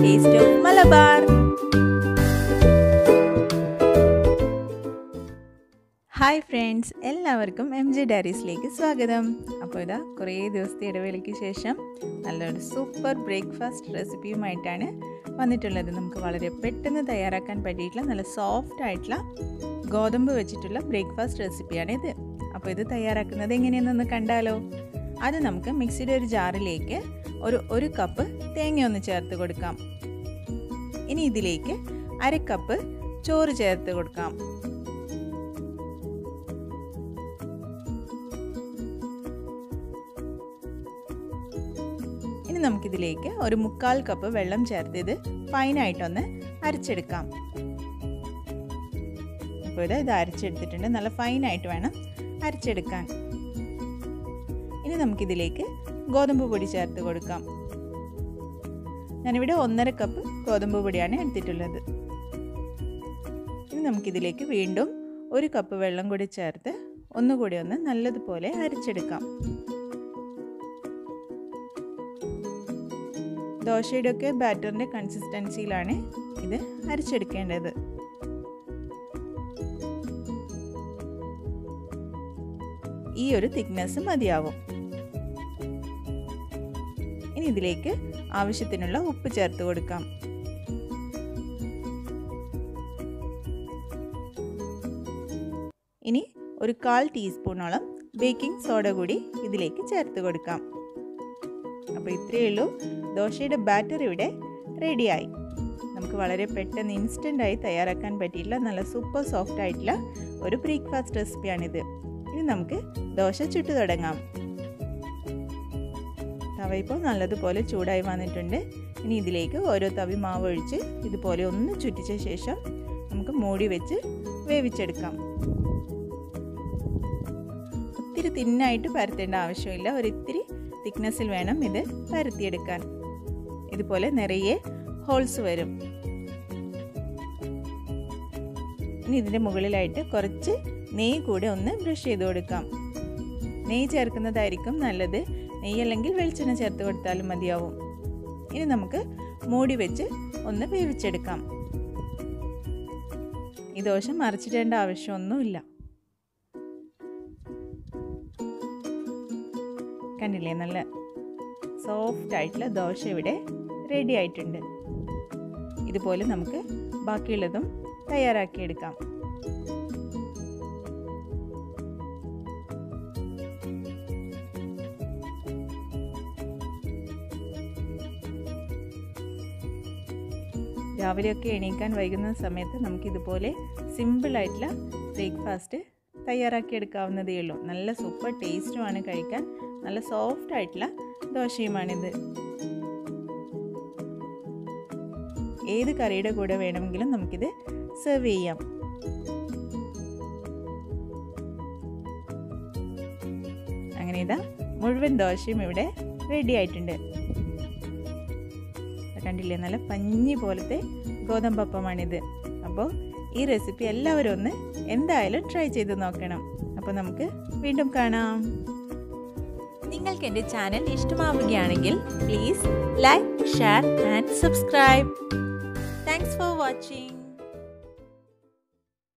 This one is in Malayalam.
taste of Malabar hi friends എല്ലാവർക്കും എം ജെ ഡയറീസിലേക്ക് സ്വാഗതം അപ്പോൾ ഇതാ കുറേ ദിവസത്തെ ഇടവേളയ്ക്ക് ശേഷം നല്ലൊരു സൂപ്പർ ബ്രേക്ക്ഫാസ്റ്റ് റെസിപ്പിയുമായിട്ടാണ് വന്നിട്ടുള്ളത് നമുക്ക് വളരെ പെട്ടെന്ന് തയ്യാറാക്കാൻ പറ്റിയിട്ടുള്ള നല്ല സോഫ്റ്റ് ആയിട്ടുള്ള ഗോതമ്പ് വെച്ചിട്ടുള്ള ബ്രേക്ക്ഫാസ്റ്റ് റെസിപ്പിയാണ് ഇത് അപ്പോൾ ഇത് തയ്യാറാക്കുന്നത് എങ്ങനെയെന്നൊന്ന് കണ്ടാലോ അത് നമുക്ക് മിക്സിയുടെ ഒരു ജാറിലേക്ക് ഒരു ഒരു കപ്പ് തേങ്ങ ഒന്ന് ചേർത്ത് കൊടുക്കാം ഇനി ഇതിലേക്ക് അര കപ്പ് ചോറ് ചേർത്ത് കൊടുക്കാം ഇനി നമുക്കിതിലേക്ക് ഒരു മുക്കാൽ കപ്പ് വെള്ളം ചേർത്ത് ഇത് ഫൈനായിട്ടൊന്ന് അരച്ചെടുക്കാം അപ്പോൾ ഇത് ഇത് അരച്ചെടുത്തിട്ടുണ്ട് നല്ല ഫൈനായിട്ട് വേണം അരച്ചെടുക്കാൻ ഇനി നമുക്കിതിലേക്ക് ഗോതമ്പ് പൊടി ചേർത്ത് കൊടുക്കാം ഞാനിവിടെ ഒന്നര കപ്പ് ഗോതമ്പ് പൊടിയാണ് എടുത്തിട്ടുള്ളത് ഇനി നമുക്കിതിലേക്ക് വീണ്ടും ഒരു കപ്പ് വെള്ളം കൂടി ചേർത്ത് ഒന്നുകൂടി ഒന്ന് നല്ലതുപോലെ അരച്ചെടുക്കാം ദോശയുടെ ഒക്കെ ബാറ്ററിൻ്റെ കൺസിസ്റ്റൻസിയിലാണ് ഇത് അരച്ചെടുക്കേണ്ടത് ഈ ഒരു തിക്നെസ് മതിയാവും ഇനി ഇതിലേക്ക് ആവശ്യത്തിനുള്ള ഉപ്പ് ചേർത്ത് കൊടുക്കാം ഇനി ഒരു കാൽ ടീസ്പൂണോളം ബേക്കിംഗ് സോഡ കൂടി ഇതിലേക്ക് ചേർത്ത് കൊടുക്കാം അപ്പോൾ ഇത്രയേ ഉള്ളൂ ദോശയുടെ ബാറ്റർ ഇവിടെ റെഡിയായി നമുക്ക് വളരെ പെട്ടെന്ന് ഇൻസ്റ്റൻ്റായി തയ്യാറാക്കാൻ പറ്റിയിട്ടുള്ള നല്ല സൂപ്പർ സോഫ്റ്റ് ആയിട്ടുള്ള ഒരു ബ്രേക്ക്ഫാസ്റ്റ് റെസിപ്പിയാണിത് ഇനി നമുക്ക് ദോശ ചുട്ടു തുടങ്ങാം തവ ഇപ്പോൾ നല്ലതുപോലെ ചൂടായി വന്നിട്ടുണ്ട് ഇനി ഇതിലേക്ക് ഓരോ തവി മാവ് ഒഴിച്ച് ഇതുപോലെ ഒന്ന് ചുറ്റിച്ച ശേഷം നമുക്ക് മൂടി വെച്ച് വേവിച്ചെടുക്കാം ഒത്തിരി തിന്നായിട്ട് പരത്തേണ്ട ആവശ്യമില്ല ഒരിത്തിരി തിക്നെസ്സിൽ വേണം ഇത് പരത്തിയെടുക്കാൻ ഇതുപോലെ നിറയെ ഹോൾസ് വരും ഇനി ഇതിൻ്റെ മുകളിലായിട്ട് കുറച്ച് നെയ്യ് കൂടെ ഒന്ന് ബ്രഷ് ചെയ്ത് കൊടുക്കാം നെയ്യ് ചേർക്കുന്നതായിരിക്കും നല്ലത് നെയ്യ് അല്ലെങ്കിൽ വെളിച്ചെണ്ണ ചേർത്ത് കൊടുത്താലും മതിയാവും ഇനി നമുക്ക് മൂടി വെച്ച് ഒന്ന് വേവിച്ചെടുക്കാം ഈ ദോശ മറിച്ചിടേണ്ട ആവശ്യമൊന്നുമില്ല കണ്ടില്ലേ നല്ല സോഫ്റ്റ് ആയിട്ടുള്ള ദോശ ഇവിടെ റെഡി ആയിട്ടുണ്ട് ഇതുപോലെ നമുക്ക് ബാക്കിയുള്ളതും തയ്യാറാക്കിയെടുക്കാം രാവിലെയൊക്കെ എണീക്കാൻ വൈകുന്ന സമയത്ത് നമുക്കിതുപോലെ സിമ്പിളായിട്ടുള്ള ബ്രേക്ക്ഫാസ്റ്റ് തയ്യാറാക്കിയെടുക്കാവുന്നതേ ഉള്ളൂ നല്ല സൂപ്പർ ടേസ്റ്റുമാണ് കഴിക്കാൻ നല്ല സോഫ്റ്റ് ആയിട്ടുള്ള ദോശയുമാണിത് ഏത് കറിയുടെ കൂടെ വേണമെങ്കിലും നമുക്കിത് സെർവ് ചെയ്യാം അങ്ങനെ ഇതാ മുഴുവൻ ദോശയും ഇവിടെ റെഡി ആയിട്ടുണ്ട് കണ്ടില്ലേ നല്ല പഞ്ഞി പോലത്തെ ഗോതമ്പപ്പമാണിത് അപ്പോൾ ഈ റെസിപ്പി എല്ലാവരും ഒന്ന് എന്തായാലും ട്രൈ ചെയ്ത് നോക്കണം അപ്പോൾ നമുക്ക് വീണ്ടും കാണാം നിങ്ങൾക്ക് എൻ്റെ ചാനൽ ഇഷ്ടമാവുകയാണെങ്കിൽ please like share and subscribe thanks for watching